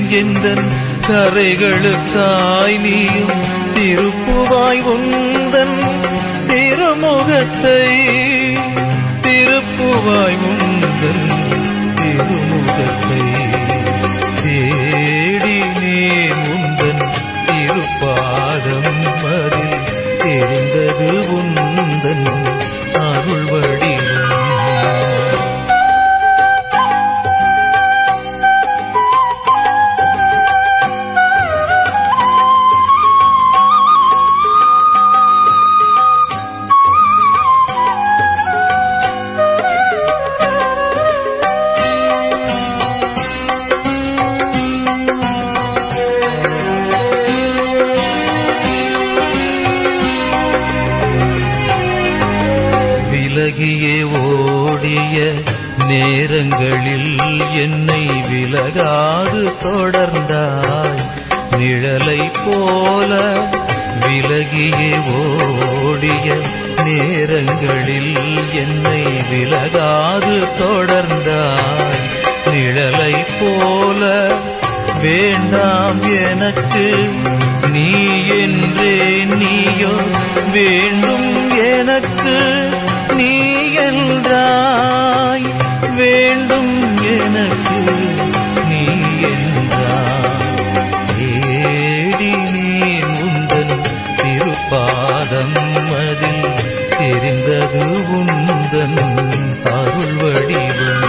எந்தன் கரைகளுக்காய் நீயும் திருப்புவாய் உந்தன் திருமுகத்தை திருப்புவாய் உந்தன் திருமுகத்தை தேடினேன் உந்தன் திருப்பாதம் அதில் தெரிந்தது உந்தன் அருள் வடிவம் விலகியே ஓடிய நேரங்களில் என்னை விலகாது தொடர்ந்தாய் நிழலை போல விலகியே ஓடிய நேரங்களில் என்னை விலகாது தொடர்ந்தாய் நிழலை போல வேண்டாம் எனக்கு நீ என்றே நீயோ வேண்டும் எனக்கு நீ என்றாய் வேண்டும் எனக்கு நீ என்றாய் தேடி நீ உந்தன் திருப்பாதம் அதில் தெரிந்தது உந்தன் அருள் வடிவம்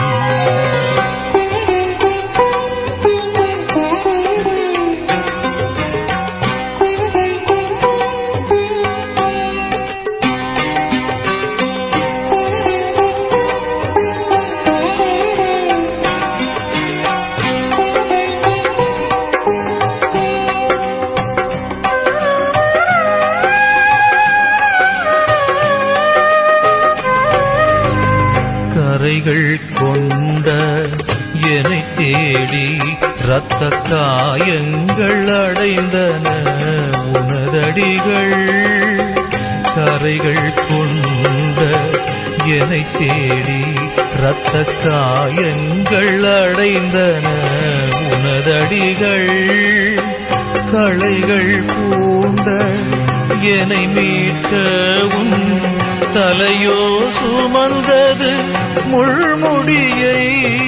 கரைகள் கொண்ட என்னை தேடி இரத்த காயங்கள் அடைந்தன உனதடிகள் கரைகள் கொண்ட என்னை தேடி இரத்த காயங்கள் அடைந்தன உனதடிகள் களைகள் பூண்ட என்னை மீட்க உன் தலையோ சுமந்தது முள்முடியை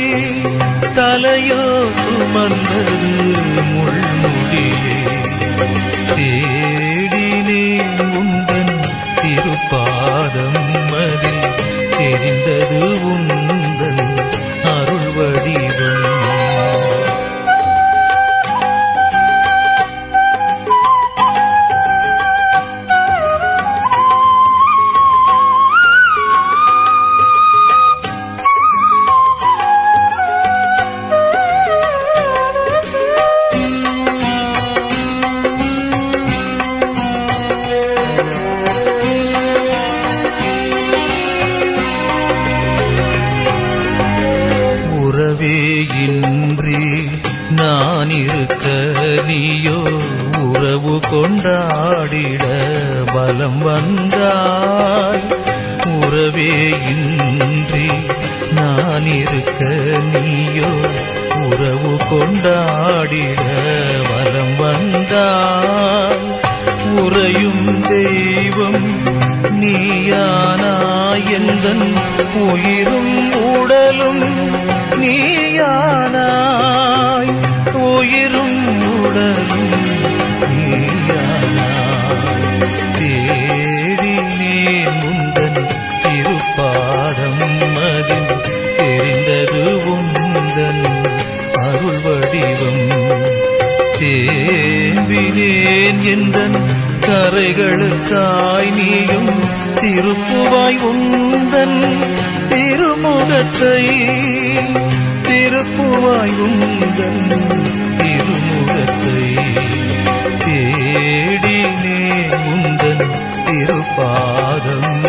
தலையோ சுமந்தது முள்முடியை தேடினேன் உந்தன் திருப்பாதம் அதில் தெரிந்தது உந்தன் அருள் வடிவம் உறவே இன்றி நான் இருக்க நீயோ உறவு கொண்டாடிட பலம் வந்தாய் உறவே இன்றி நான் இருக்க நீயோ உறவு கொண்டாடிட வலம் வந்தாய் உறையும் தெய்வம் நீயானாய் எந்தன் உயிரும் உடலும் நீயானாய் உயிரும் உடலும் நீயானாய் தேடினேன் முந்தன் திருப்பாதம் அதில் தெரிந்தது உந்தன் அருள் வடிவம் தேம்பினேன் எந்தன் கரைகளுக்காய் நீயும் திருப்புவாய் உந்தன் திருமுகத்தை திருப்புவாய் உந்தன் திருமுகத்தை தேடினேன் உந்தன் திருப்பாதம்